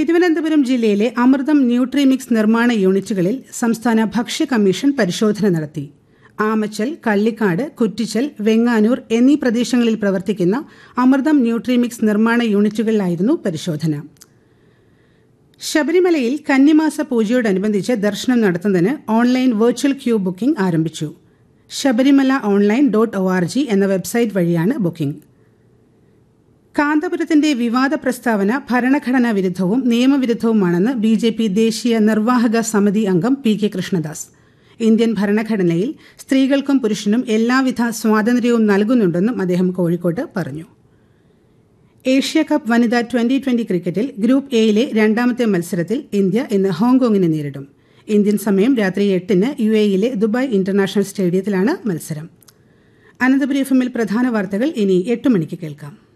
തിരുവനന്തപുരം ജില്ലയിലെ അമൃതം ന്യൂട്രിമിക്സ് നിർമ്മാണ യൂണിറ്റുകളിൽ സംസ്ഥാന ഭക്ഷ്യ കമ്മീഷൻ പരിശോധന നടത്തി ആമച്ചൽ കള്ളിക്കാട് കുറ്റിച്ചൽ വെങ്ങാനൂർ എന്നീ പ്രദേശങ്ങളിൽ പ്രവർത്തിക്കുന്ന അമൃതം ന്യൂട്രിമിക്സ് നിർമ്മാണ യൂണിറ്റുകളിലായിരുന്നു പരിശോധന ശബരിമലയിൽ കന്നിമാസ പൂജയോടനുബന്ധിച്ച് ദർശനം നടത്തുന്നതിന് ഓൺലൈൻ വെർച്വൽ ക്യൂ ബുക്കിംഗ് ആരംഭിച്ചു Sabarimala online dot O R G എന്ന വെബ്സൈറ്റ് വഴിയാണ് ബുക്കിംഗ് കാന്തപുരത്തിന്റെ വിവാദ പ്രസ്താവന ഭരണഘടനാ വിരുദ്ധവും നിയമവിരുദ്ധവുമാണെന്ന് ബി ജെ പി ദേശീയ നിർവാഹക സമിതി അംഗം പി കെ കൃഷ്ണദാസ് ഇന്ത്യൻ ഭരണഘടനയിൽ സ്ത്രീകൾക്കും പുരുഷനും എല്ലാവിധ സ്വാതന്ത്ര്യവും നൽകുന്നുണ്ടെന്നും അദ്ദേഹം കോഴിക്കോട്ട് പറഞ്ഞു ഏഷ്യ കപ്പ് വനിതാ ട്വന്റി ട്വന്റി ക്രിക്കറ്റിൽ ഗ്രൂപ്പ് എയിലെ രണ്ടാമത്തെ മത്സരത്തിൽ ഇന്ത്യ ഇന്ന് ഹോങ്കോങ്ങിനെ നേരിടും ഇന്ത്യൻ സമയം രാത്രി എട്ടിന് യു എയിലെ ദുബായ് ഇന്റർനാഷണൽ സ്റ്റേഡിയത്തിലാണ് മത്സരം അനന്തപുരി എഫ് എമ്മിൽ പ്രധാന വാർത്തകൾ ഇനി എട്ട് മണിക്ക് കേൾക്കാം